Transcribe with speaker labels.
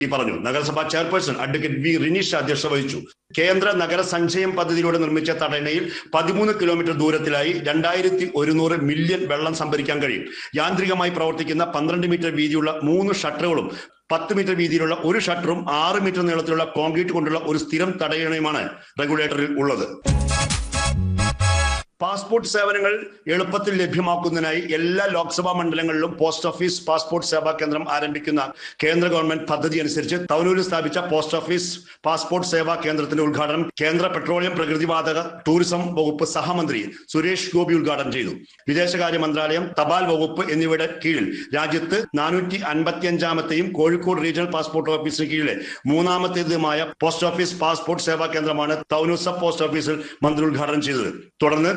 Speaker 1: ഈ പറഞ്ഞു നഗരസഭാ ചെയർപേഴ്സൺ അഡ്വക്കേറ്റ് വി റിനീഷ് അധ്യക്ഷത വഹിച്ചു കേന്ദ്ര നഗര സഞ്ചയം പദ്ധതിയിലൂടെ നിർമ്മിച്ച തടയണയിൽ പതിമൂന്ന് കിലോമീറ്റർ ദൂരത്തിലായി രണ്ടായിരത്തി ഒരുന്നൂറ് മില്യൺ വെള്ളം സംഭരിക്കാൻ കഴിയും യാന്ത്രികമായി പ്രവർത്തിക്കുന്ന പന്ത്രണ്ട് മീറ്റർ വീതിയുള്ള മൂന്ന് ഷട്ടറുകളും പത്ത് മീറ്റർ വീതിയിലുള്ള ഒരു ഷട്ടറും ആറ് മീറ്റർ നീളത്തിലുള്ള കോൺക്രീറ്റ് കൊണ്ടുള്ള ഒരു സ്ഥിരം തടയണയുമാണ് റെഗുലേറ്ററിൽ ഉള്ളത് പാസ്പോർട്ട് സേവനങ്ങൾ എളുപ്പത്തിൽ ലഭ്യമാക്കുന്നതിനായി എല്ലാ ലോക്സഭാ മണ്ഡലങ്ങളിലും പോസ്റ്റ് ഓഫീസ് പാസ്പോർട്ട് സേവാ കേന്ദ്രം ആരംഭിക്കുന്ന കേന്ദ്ര ഗവൺമെന്റ് പദ്ധതി അനുസരിച്ച് തവനൂരിൽ സ്ഥാപിച്ച പോസ്റ്റ് ഓഫീസ് പാസ്പോർട്ട് സേവാ കേന്ദ്രത്തിന്റെ ഉദ്ഘാടനം കേന്ദ്ര പെട്രോളിയം പ്രകൃതിവാതക ടൂറിസം വകുപ്പ് സഹമന്ത്രി സുരേഷ് ഗോപി ഉദ്ഘാടനം ചെയ്തു വിദേശകാര്യ മന്ത്രാലയം തപാൽ വകുപ്പ് എന്നിവയുടെ കീഴിൽ രാജ്യത്ത് നാനൂറ്റി അൻപത്തി അഞ്ചാമത്തെയും കോഴിക്കോട് റീജിയണൽ പാസ്പോർട്ട് ഓഫീസിന് കീഴിലെ മൂന്നാമത്തേതുമായ പോസ്റ്റ് ഓഫീസ് പാസ്പോർട്ട് സേവാ കേന്ദ്രമാണ് തവനൂർ സബ് പോസ്റ്റ് ഓഫീസിൽ മന്ത്രി ഉദ്ഘാടനം ചെയ്തത് തുടർന്ന്